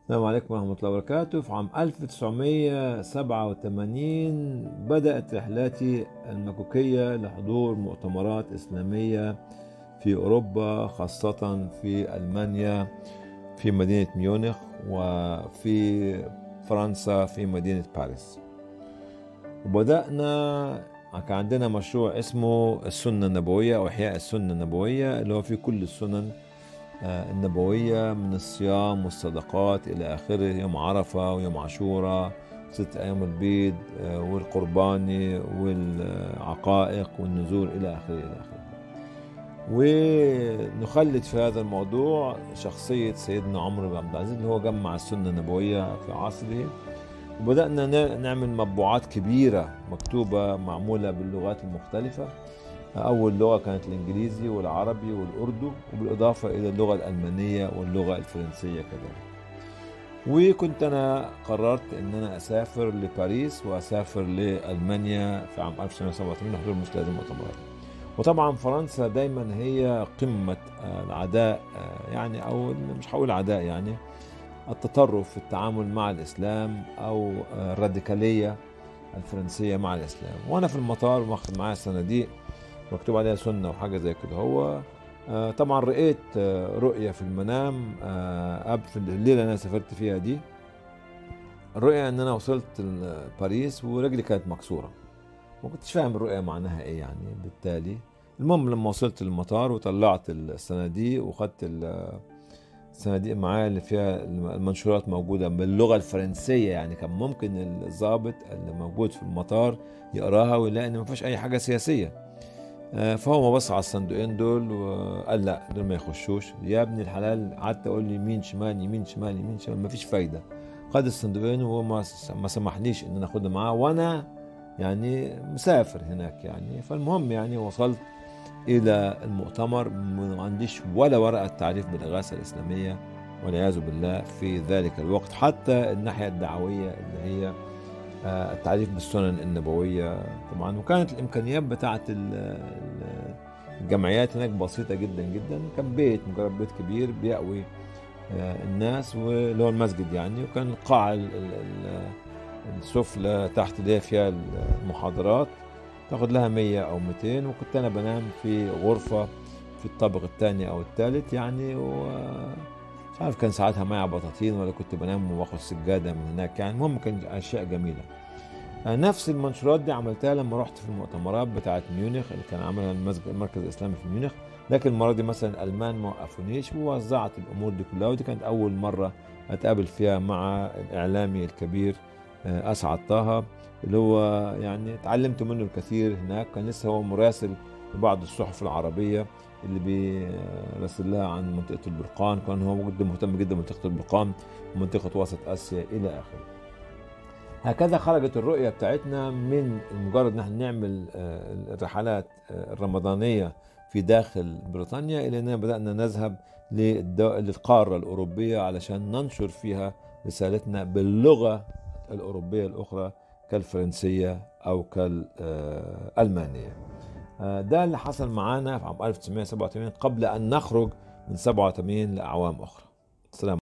السلام عليكم ورحمة الله وبركاته في عام 1987 بدأت رحلاتي المكوكية لحضور مؤتمرات إسلامية في أوروبا خاصة في ألمانيا في مدينة ميونخ وفي فرنسا في مدينة باريس وبدأنا كان عندنا مشروع اسمه السنة النبوية أو إحياء السنة النبوية اللي هو في كل السنن آه، النبوية من الصيام والصدقات إلى آخره يوم عرفة ويوم عاشوراء ست أيام البيض آه، والقرباني والعقائق والنزول إلى آخره إلى آخره ونخلد في هذا الموضوع شخصية سيدنا عمر بن عبد العزيز اللي هو جمع السنة النبوية في عصره وبدأنا ن- نعمل مطبوعات كبيرة مكتوبة معمولة باللغات المختلفة أول لغة كانت الإنجليزي والعربي والأردو وبالإضافة إلى اللغة الألمانية واللغة الفرنسية كذلك وكنت أنا قررت أن أنا أسافر لباريس وأسافر لألمانيا في عام 1987 لحضور مثل هذه المؤتمرات وطبعا فرنسا دايما هي قمة آه، العداء آه، يعني أو مش هقول عداء يعني التطرف في التعامل مع الإسلام أو آه، الراديكالية الفرنسية مع الإسلام وأنا في المطار واخد معايا صناديق مكتوب عليها سنة وحاجة زي كده هو آه، طبعا رأيت آه، رؤية في المنام آه، قبل في الليلة اللي أنا سافرت فيها دي الرؤية إن أنا وصلت ل- باريس ورجلي كانت مكسورة ما كنتش فاهم الرؤية معناها إيه يعني بالتالي المهم لما وصلت المطار وطلعت الصناديق وخدت ال- الصناديق معايا اللي فيها المنشورات موجودة باللغة الفرنسية يعني كان ممكن الضابط اللي موجود في المطار يقراها ويلاقي إن ما فيهاش أي حاجة سياسية آه، فهو بص على الصندوقين دول وقال لا دول ما يخشوش يا ابن الحلال قعدت اقول لي يمين شمال يمين شمال يمين شمال ما فيش فايده خد الصندوقين وهو ما ما سمحليش ان انا اخدهم معاه وانا يعني مسافر هناك يعني فالمهم يعني وصلت الى المؤتمر ما عنديش ولا ورقه تعريف بالاغاثه الاسلاميه والعياذ بالله في ذلك الوقت حتى الناحيه الدعويه اللي هي آه، التعريف بالسنن النبوية طبعا وكانت الإمكانيات بتاعة ال- ال- الجمعيات هناك بسيطة جدا جدا كان بيت مجرد بيت كبير بيأوي آه، الناس واللي هو المسجد يعني وكان القاعة ال- ال- ال- السفلى تحت اللي هي فيها المحاضرات تاخد لها 100 أو 200 وكنت أنا بنام في غرفة في الطابق الثاني أو الثالث يعني و مش عارف كان ساعتها معي بطاطين ولا كنت بنام واخد سجادة من هناك يعني المهم كانت أشياء جميلة آه، نفس المنشورات دي عملتها لما رحت في المؤتمرات بتاعت ميونخ اللي كان عاملها المسجد المركز الإسلامي في ميونخ لكن المرة دي مثلا الألمان ما وقفونيش ووزعت الأمور دي كلها ودي كانت أول مرة أتقابل فيها مع الإعلامي الكبير آه، أسعد طه اللي هو يعني تعلمت منه الكثير هناك كان لسه هو مراسل لبعض الصحف العربية اللي بيرسل لها عن منطقة البرقان كان هو جدا مهتم جدا بمنطقة البرقان ومنطقة وسط آسيا إلى آخره هكذا خرجت الرؤية بتاعتنا من مجرد نحن نعمل آه، الرحلات آه، الرمضانية في داخل بريطانيا إلى أننا بدأنا نذهب للدو- للقارة الأوروبية علشان ننشر فيها رسالتنا باللغة الأوروبية الأخرى كالفرنسية أو كالألمانية آه، ده اللي حصل معانا في عام 1987 قبل أن نخرج من 87 لأعوام أخرى السلام